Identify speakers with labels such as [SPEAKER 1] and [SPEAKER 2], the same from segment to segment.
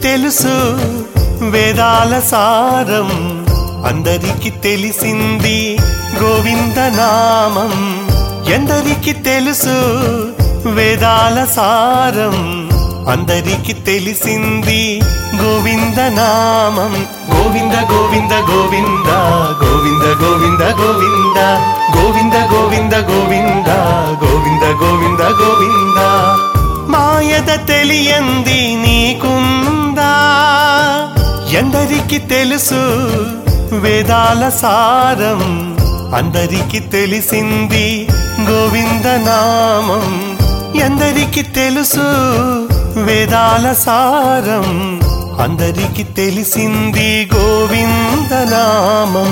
[SPEAKER 1] తెలుసు వేదాల సారం అందరికి తెలిసింది గోవింద నామం ఎందరికి తెలుసు వేదాల సారం అందరికి తెలిసింది గోవింద నామం గోవింద గోవింద గోవింద గోవింద గోవింద గోవింద గోవింద గోవింద గోవింద గోవింద గోవింద గోవింద మాయద తెలియంది నీకుందా ఎందరికి తెలుసు వేదాల సారం అందరికి తెలిసింది గోవింద నామం ఎందరికి తెలుసు వేదాల సారం అందరికి తెలిసింది గోవింద నామం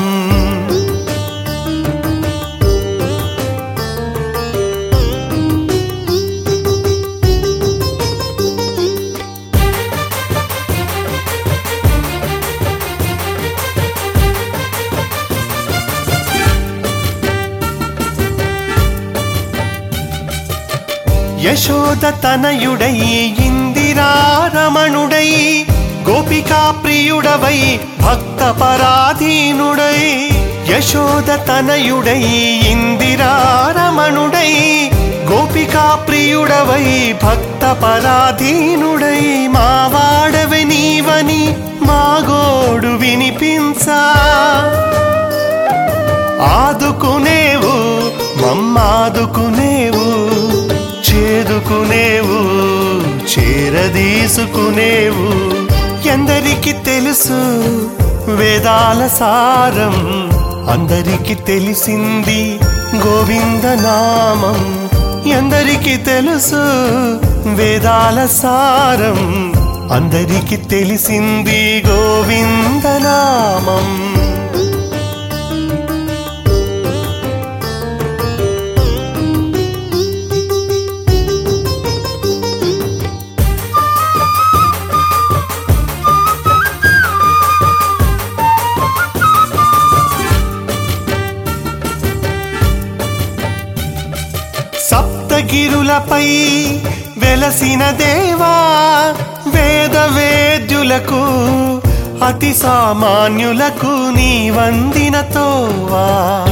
[SPEAKER 1] యశోద తనయుడై ఇందిరారమణుడై గోపికా ప్రియుడవై భక్త పరాధీనుడై యశోద తనయుడై ఇందిరారమణుడై గోపికా ప్రియుడవై భక్త పరాధీనుడై మావాడవి నీవని మాగోడు వినిపించా ఆదుకునేవు మమ్మాదుకునేవు చేదుకునేవు చేరదీసుకునేవు ఎందరికి తెలుసు వేదాల సారం అందరికి తెలిసింది గోవింద నామం ఎందరికి తెలుసు వేదాల సారం అందరికి తెలిసింది గోవింద నామం సప్తగిరులపై వెలసిన దేవా వేద వేద్యులకు అతి సామాన్యులకు నీ వందిన తోవా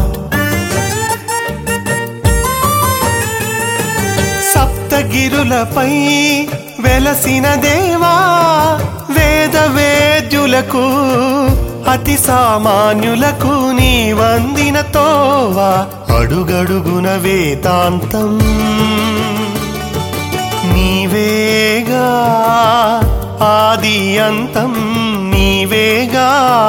[SPEAKER 1] సప్తగిరులపై వెలసిన దేవా వేద వేద్యులకు అతి సామాన్యులకు నీ వందిన తోవా అడుగడుగున వేదాంతం నీవేగా ఆది అంతం నీవేగా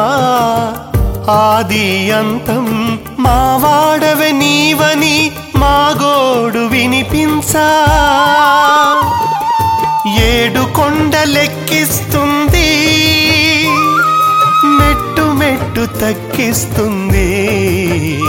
[SPEAKER 1] ఆది అంతం మా వాడవే నీవని మా గోడు వినిపించా ఏడు కొండలెక్కిస్తుంది మెట్టు మెట్టు తక్కిస్తుంది